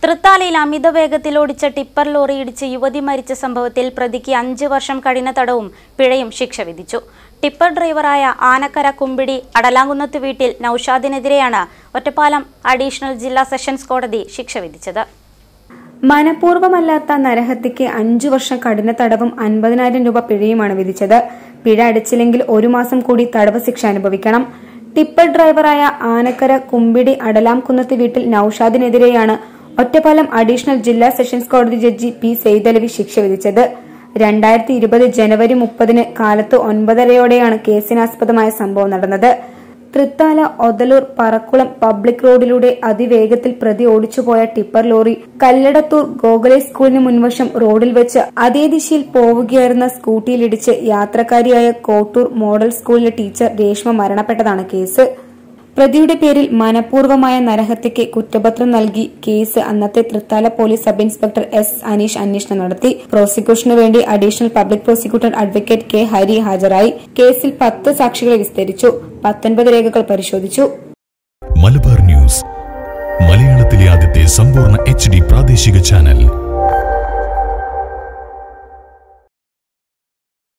തൃത്താലയിൽ അമിത വേഗത്തിൽ ഓടിച്ച tipper lorry ഇടിച്ച് യുവതി മരിച്ച സംഭവത്തിൽ പ്രതിക്ക് അഞ്ച് വർഷം കഠിന തടവും പിഴയും ശിക്ഷ വിധിച്ചു ടിപ്പർ ഡ്രൈവറായ ആനക്കര കുമ്പിടി അടലാങ്കുന്നത്ത് വീട്ടിൽ നൌഷാദിനെതിരെയാണ് ഒറ്റപ്പാലം അഡീഷണൽ ജില്ലാ സെഷൻസ് കോടതി ശിക്ഷ വിധിച്ചത് മനഃപൂർവ്വമല്ലാത്ത നരഹത്യയ്ക്ക് അഞ്ചു വർഷം കഠിന തടവും അൻപതിനായിരം രൂപ പിഴയുമാണ് വിധിച്ചത് പിഴ അടിച്ചില്ലെങ്കിൽ ഒരു മാസം കൂടി തടവ് ശിക്ഷ അനുഭവിക്കണം ടിപ്പർ ഡ്രൈവറായ ആനക്കര കുമ്പിടി അടലാംകുന്നത്ത് വീട്ടിൽ നൌഷാദിനെതിരെയാണ് ഒറ്റപ്പാലം അഡീഷണൽ ജില്ലാ സെഷൻസ് കോടതി ജഡ്ജി പി സെയ്തലവി ശിക്ഷ വിധിച്ചത് രണ്ടായിരത്തി ഇരുപത് ജനുവരി മുപ്പതിന് കാലത്ത് ഒൻപതരയോടെയാണ് കേസിനാസ്പദമായ സംഭവം നടന്നത് തൃത്താല ഒതലൂർ പറക്കുളം പബ്ലിക് റോഡിലൂടെ അതിവേഗത്തിൽ പ്രതി ഓടിച്ചുപോയ ടിപ്പർ ലോറി കല്ലടത്തൂർ ഗോകുലെ സ്കൂളിന് മുൻവശം റോഡിൽ വെച്ച് അതേ ദിശയിൽ പോവുകയായിരുന്ന സ്കൂട്ടിയിലിടിച്ച് യാത്രക്കാരിയായ കോട്ടൂർ മോഡൽ സ്കൂളിലെ ടീച്ചർ രേഷ്മ മരണപ്പെട്ടതാണ് കേസ് പ്രതിയുടെ പേരിൽ മനഃപൂർവമായ നരഹത്യയ്ക്ക് കുറ്റപത്രം നൽകി കേസ് അന്നത്തെ Thrithala police sub inspector S Aneesh അന്വേഷണം നടത്തി പ്രോസിക്യൂഷനു വേണ്ടി additional public prosecutor advocate K Hari ഹാജരായി കേസിൽ പത്ത് സാക്ഷികളെ വിസ്തരിച്ചു പത്തൊൻപത് രേഖകൾ പരിശോധിച്ചു മലബാർ ന്യൂസ് മലയാളത്തിലെ ആദ്യത്തെ സമ്പൂർണ്ണ എച്ച് ഡി പ്രാദേശിക ചാനൽ